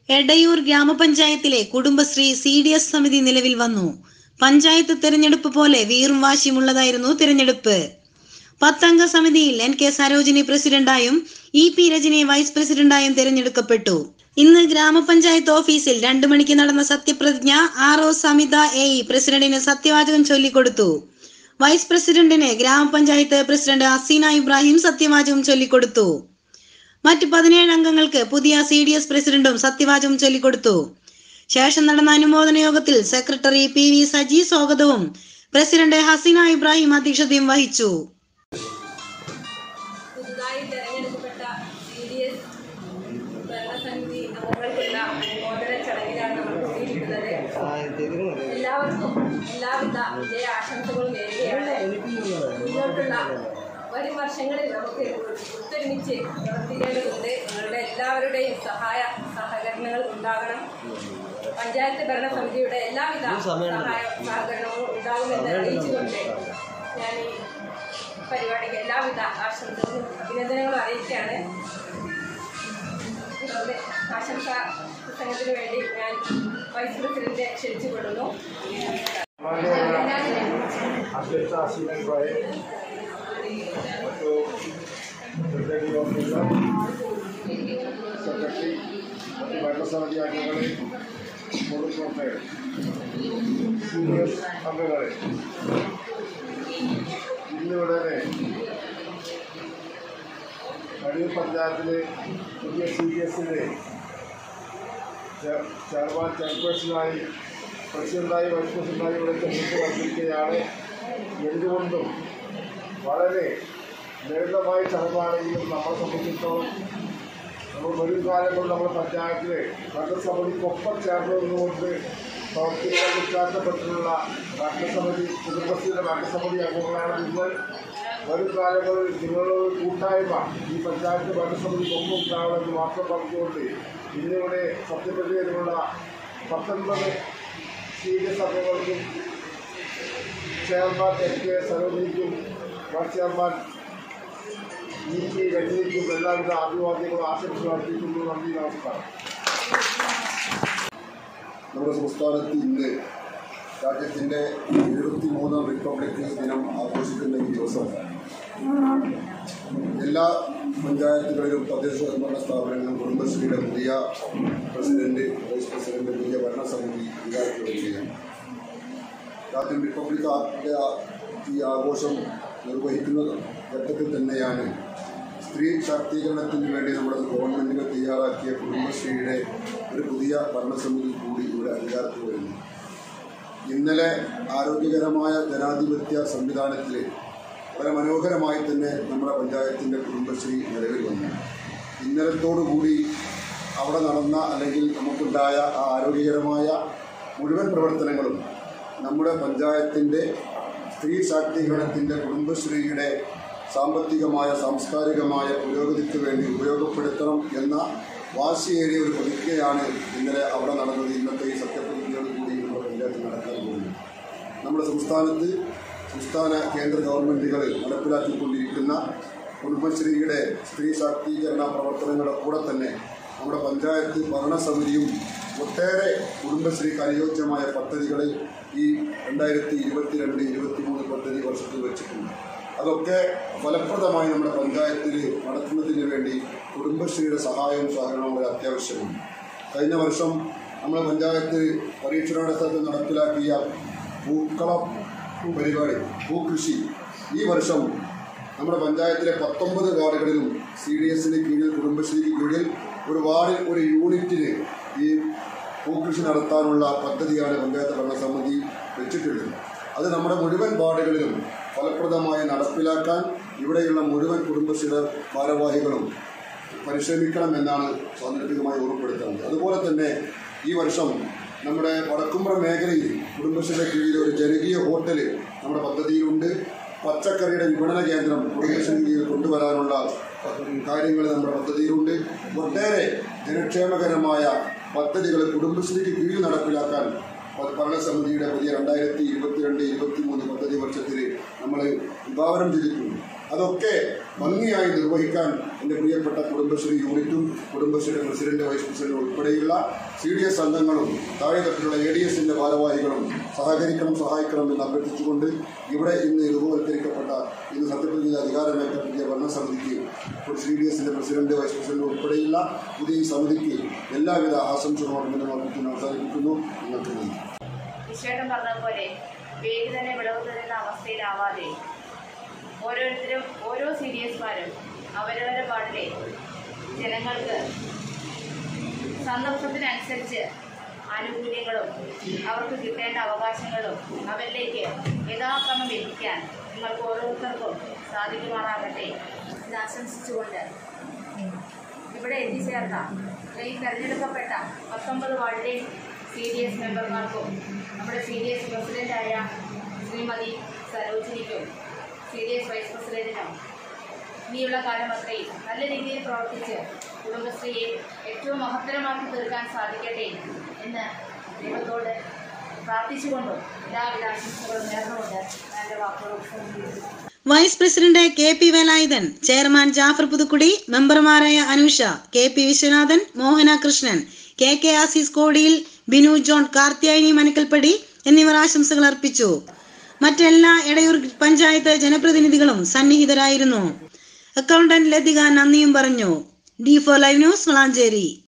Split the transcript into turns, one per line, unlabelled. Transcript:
എടയൂർ ഗ്രാമപഞ്ചായത്തിലെ Kudumbashree C D S സമിതി നിലവിൽ വന്നു പഞ്ചായത്ത് തെരഞ്ഞെടുപ്പ് പോലെ വീറും വാശിയുമുള്ളതായിരുന്നു തിരഞ്ഞെടുപ്പ് പത്തംഗ സമിതിയിൽ എൻ കെ സരോജിനി പ്രസിഡന്റായും ഇ പി രജനി വൈസ് പ്രസിഡന്റായും തിരഞ്ഞെടുക്കപ്പെട്ടു ഇന്ന് ഗ്രാമപഞ്ചായത്ത് ഓഫീസിൽ രണ്ടു മണിക്ക് നടന്ന സത്യപ്രതിജ്ഞ R O Samitha A E പ്രസിഡന്റിന് സത്യവാചകം ചൊല്ലിക്കൊടുത്തു വൈസ് പ്രസിഡന്റിന് ഗ്രാമപഞ്ചായത്ത് പ്രസിഡന്റ് ഹസീന ഇബ്രാഹിം സത്യവാചകം ചൊല്ലിക്കൊടുത്തു മറ്റ് പതിനേഴ് അംഗങ്ങൾക്ക് പുതിയ സി ഡി എസ് പ്രസിഡന്റും സത്യവാചകം ചൊല്ലിക്കൊടുത്തു ശേഷം നടന്ന അനുമോദന യോഗത്തിൽ സെക്രട്ടറി പി വി സജി സ്വാഗതവും പ്രസിഡന്റ് ഹസീന ഇബ്രാഹിം അധ്യക്ഷതയും വഹിച്ചു
പുതുതായി തെരഞ്ഞെടുക്കപ്പെട്ട സി ഡി എസ് ഭരണസമിതി അംഗങ്ങൾക്കുള്ള അനുമോദന ചടങ്ങിലാണ് നമ്മൾ കൂടിയിരിക്കുന്നത് എല്ലാവർക്കും എല്ലാവിധ വിജയ ആശംസകളും നേരുകയാണ് മുന്നോട്ടുള്ള വരും വർഷങ്ങളിൽ നമുക്ക് ഒത്തൊരുമിച്ച് പ്രവർത്തിക്കേണ്ടതുണ്ട് നിങ്ങളുടെ എല്ലാവരുടെയും സഹായ സഹകരണങ്ങൾ ഉണ്ടാകണം പഞ്ചായത്ത് ഭരണസമിതിയുടെ എല്ലാവിധ സഹായ സഹകരണവും ഉണ്ടാകുമെന്ന് അറിയിച്ചുകൊണ്ട് ഞാൻ ഈ പരിപാടിക്ക് എല്ലാവിധ ആശംസകളും അഭിനന്ദനങ്ങളും അറിയിക്കുകയാണ് തുടർന്ന് ആശംസ പ്രസംഗത്തിന് വേണ്ടി ഞാൻ വൈസ് പ്രസിഡന്റിനെ ക്ഷണിച്ചു കൊള്ളുന്നു
അധ്യക്ഷ ആശീർവാദ് ಮತ್ತು ಪ್ರೆಸಿಡೆಂಟ್ ಆಫೀಸರ್ സെക്രട്ടറി ಮತ್ತು ഭരണസമിതി അംഗങ്ങളെ കൊടുക്കട്ടെ സീനിയർ അംഗങ്ങളെ ഇന്നിവിടെ അടിയൂർ പഞ്ചായത്തിലെ പുതിയ സി ഡി എസിൻ്റെ ചെയർമാൻ ചെയർപേഴ്സണായി പ്രസിഡന്റായി വൈസ് പ്രസിഡന്റായി ഇവിടെ തെരഞ്ഞെടുപ്പ് നടത്തിയിരിക്കുകയാണ് എന്തുകൊണ്ടും വളരെ ലളിതമായ ചടങ്ങാണെങ്കിലും നമ്മളെ സംബന്ധിച്ചിടത്തോളം നമ്മൾ വരും കാലങ്ങളിൽ നമ്മുടെ പഞ്ചായത്തിലെ ഭരണസമിതിക്കൊപ്പം ചേർന്ന് നിന്നുകൊണ്ട് പ്രവർത്തിക്കാൻ വ്യത്യാസപ്പെട്ടിട്ടുള്ള ഭരണസമിതി കുടുംബശ്രീയുടെ ഭരണസമിതി അംഗങ്ങളാണ് നിങ്ങൾ വരും കാലങ്ങളിൽ നിങ്ങളുടെ കൂട്ടായ്മ ഈ പഞ്ചായത്ത് ഭരണസമിതിക്കൊപ്പം ഉണ്ടാവണമെന്ന് മാത്രം പറഞ്ഞുകൊണ്ട് ഇന്നിവിടെ സത്യപ്രതിയുള്ള പത്തൊൻപത് സി ഡി എസ് അംഗങ്ങൾക്കും ചെയർമാൻ എൻ കെ സരോജിനിക്കും വൈസ് ചെയർമാൻ ഇ പി രജനിക്കും എല്ലാവിധ അഭിവാദ്യങ്ങളും ആശംസകൾ അർപ്പിക്കുന്നു നന്ദി നമസ്കാരം
നമ്മുടെ സംസ്ഥാനത്ത് ഇന്ന് രാജ്യത്തിൻ്റെ എഴുപത്തി മൂന്നാം റിപ്പബ്ലിക് ദിനം ആഘോഷിക്കുന്ന ഈ ദിവസം എല്ലാ പഞ്ചായത്തുകളിലും തദ്ദേശ സ്വയംഭരണ സ്ഥാപനങ്ങളിലും കുടുംബശ്രീയുടെ പുതിയ പ്രസിഡന്റ് വൈസ് പ്രസിഡന്റ് പുതിയ ഭരണസമിതി വികാരത്തിൽ വരികയാണ് രാജ്യം റിപ്പബ്ലിക് ആക്ടിൻ്റെ ഈ ആഘോഷം നിർവഹിക്കുന്ന ഘട്ടത്തിൽ തന്നെയാണ് സ്ത്രീ ശാക്തീകരണത്തിന് വേണ്ടി നമ്മുടെ ഗവൺമെൻറ്റുകൾ തയ്യാറാക്കിയ കുടുംബശ്രീയുടെ ഒരു പുതിയ ഭരണസമിതി കൂടി ഇവിടെ അധികാരത്തിൽ വരുന്നു ഇന്നലെ ആരോഗ്യകരമായ ജനാധിപത്യ സംവിധാനത്തിൽ വളരെ മനോഹരമായി തന്നെ നമ്മുടെ പഞ്ചായത്തിൻ്റെ കുടുംബശ്രീ നിലവിൽ വന്നു ഇന്നലത്തോടുകൂടി അവിടെ നടന്ന അല്ലെങ്കിൽ നമുക്കുണ്ടായ ആ ആരോഗ്യകരമായ മുഴുവൻ പ്രവർത്തനങ്ങളും നമ്മുടെ പഞ്ചായത്തിൻ്റെ സ്ത്രീ ശാക്തീകരണത്തിൻ്റെ കുടുംബശ്രീയുടെ സാമ്പത്തികമായ സാംസ്കാരികമായ പുരോഗതിക്ക് വേണ്ടി ഉപയോഗപ്പെടുത്തണം എന്ന വാശിയേറിയ ഒരു പ്രതിജ്ഞയാണ് ഇന്നലെ അവിടെ നടന്നത് ഇന്നത്തെ ഈ സത്യപ്രതിജ്ഞയോട് കൂടി നമ്മുടെ പഞ്ചായത്തിൽ നടക്കാൻ പോകുന്നത് നമ്മുടെ സംസ്ഥാനത്ത് സംസ്ഥാന കേന്ദ്ര ഗവൺമെൻറ്റുകൾ നടപ്പിലാക്കിക്കൊണ്ടിരിക്കുന്ന കുടുംബശ്രീയുടെ സ്ത്രീ ശാക്തീകരണ പ്രവർത്തനങ്ങളുടെ കൂടെ തന്നെ നമ്മുടെ പഞ്ചായത്ത് ഭരണസമിതിയും ഒട്ടേറെ കുടുംബശ്രീക്ക് അനുയോജ്യമായ പദ്ധതികൾ ഈ രണ്ടായിരത്തി ഇരുപത്തിരണ്ട് ഇരുപത്തിമൂന്ന് പദ്ധതി വർഷത്തിൽ വെച്ചിട്ടുണ്ട് അതൊക്കെ ഫലപ്രദമായി നമ്മുടെ പഞ്ചായത്തിൽ നടത്തുന്നതിന് വേണ്ടി കുടുംബശ്രീയുടെ സഹായവും സഹകരണവും വളരെ അത്യാവശ്യമാണ് കഴിഞ്ഞ വർഷം നമ്മുടെ പഞ്ചായത്ത് പരീക്ഷണാടിസ്ഥാനത്തിൽ നടപ്പിലാക്കിയ പൂക്കളം പരിപാടി പൂക്കൃഷി ഈ വർഷം നമ്മുടെ പഞ്ചായത്തിലെ പത്തൊമ്പത് വാർഡുകളിലും സി ഡി എസിന് കീഴിൽ കുടുംബശ്രീക്ക് കീഴിൽ ഒരു വാർഡിൽ ഒരു യൂണിറ്റിന് ഈ പൂക്കൃഷി നടത്താനുള്ള പദ്ധതിയാണ് പഞ്ചായത്ത് ഭരണസമിതി വെച്ചിട്ടുള്ളത് അത് നമ്മുടെ മുഴുവൻ വാർഡുകളിലും ഫലപ്രദമായി നടപ്പിലാക്കാൻ ഇവിടെയുള്ള മുഴുവൻ കുടുംബശ്രീയുടെ ഭാരവാഹികളും പരിശ്രമിക്കണം എന്നാണ് സാന്ദർഭികമായി ഓർമ്മപ്പെടുത്തുന്നത് അതുപോലെ തന്നെ ഈ വർഷം നമ്മുടെ വടക്കുംപുറം മേഖലയിൽ കുടുംബശ്രീയുടെ കീഴിൽ ഒരു ജനകീയ ഹോട്ടൽ നമ്മുടെ പദ്ധതിയിലുണ്ട് പച്ചക്കറിയുടെ വിപണന കേന്ദ്രം കുടുംബശ്രീ കീഴിൽ കൊണ്ടുവരാനുള്ള കാര്യങ്ങൾ നമ്മുടെ പദ്ധതിയിലുണ്ട് ഒട്ടേറെ ജനക്ഷേമകരമായ പദ്ധതികൾ കുടുംബശ്രീക്ക് കീഴിൽ നടപ്പിലാക്കാൻ ഭരണസമിതിയുടെ പുതിയ രണ്ടായിരത്തി ഇരുപത്തിരണ്ട് ഇരുപത്തി മൂന്ന് പദ്ധതി വർഷത്തിൽ നമ്മൾ വിഭാവനം ചെയ്തിട്ടുണ്ട് അതൊക്കെ ഭംഗിയായി നിർവഹിക്കാൻ എൻ്റെ പ്രിയപ്പെട്ട കുടുംബശ്രീ യൂണിറ്റും കുടുംബശ്രീയുടെ പ്രസിഡന്റ് വൈസ് പ്രസിഡന്റ് ഉൾപ്പെടെയുള്ള സി ഡി എസ് അംഗങ്ങളും താഴെത്തട്ടിലുള്ള എ ഡി എസിൻ്റെ ഭാരവാഹികളും സഹകരിക്കണം സഹായിക്കണം എന്ന് അഭ്യർത്ഥിച്ചുകൊണ്ട് ഇവിടെ ഇന്ന് രൂപവത്കരിക്കപ്പെട്ട ഇന്ന് സത്യപ്രതിജ്ഞ അധികാരമേറ്റ പുതിയ ഭരണസമിതിക്ക് സി ഡി എസിൻ്റെ പ്രസിഡന്റ് വൈസ് പ്രസിഡന്റ് ഉൾപ്പെടെയുള്ള പുതിയ ഈ സമിതിക്ക് എല്ലാവിധ ആശംസകളോടും എന്നെ അഭ്യർത്ഥന അവസാനിപ്പിക്കുന്നു നിങ്ങൾക്ക് നന്ദി
വിശേഷം പറഞ്ഞതുപോലെ പേര് തന്നെ വിളവ് തരുന്ന അവസ്ഥയിലാവാതെ ഓരോരുത്തരും ഓരോ സീരിയസ്മാരും അവരവരുടെ പാടിലെ ജനങ്ങൾക്ക് സന്ദർഭത്തിനനുസരിച്ച് ആനുകൂല്യങ്ങളും അവർക്ക് കിട്ടേണ്ട അവകാശങ്ങളും അവരിലേക്ക് യഥാക്രമം എത്തിക്കാൻ നിങ്ങൾക്ക് ഓരോരുത്തർക്കും സാധിക്കുമാറാകട്ടെ ഇത് ആശംസിച്ചുകൊണ്ട് ഇവിടെ എത്തിച്ചേർന്ന ഈ തെരഞ്ഞെടുക്കപ്പെട്ട പത്തൊമ്പത് വാർഡിലെ സി ഡി എസ് മെമ്പർമാർക്കും നമ്മുടെ സി ഡി എസ് പ്രസിഡൻ്റായ ശ്രീമതി സരോജിനിക്കും സി ഡി എസ് വൈസ് പ്രസിഡന്റിനും ഇനിയുള്ള കാലം അത്രയും നല്ല രീതിയിൽ പ്രവർത്തിച്ച് കുടുംബശ്രീയെ ഏറ്റവും മഹത്തരമാക്കി തീർക്കാൻ സാധിക്കട്ടെ എന്ന് ദൈവത്തോട് പ്രാർത്ഥിച്ചുകൊണ്ടും എല്ലാവിധ ആശംസകളും നേർന്നുകൊണ്ട് ഞാൻ എൻ്റെ വാക്കുകൾ ഉപസംഹരിക്കുന്നു
vice president K P Velayudhan chairman Jafar Puthukkudi മെമ്പർമാരായ Anusha K P Viswanathan Mohana Krishnan K K Azeez Kodiyil Binu John Karthiyayani മനക്കൽപ്പടി എന്നിവർ ആശംസകൾ അർപ്പിച്ചു മറ്റെല്ലാ എടയൂർ പഞ്ചായത്ത് ജനപ്രതിനിധികളും സന്നിഹിതരായിരുന്നു അക്കൗണ്ടന്റ് ലതിക നന്ദിയും പറഞ്ഞു D four live news Valanchery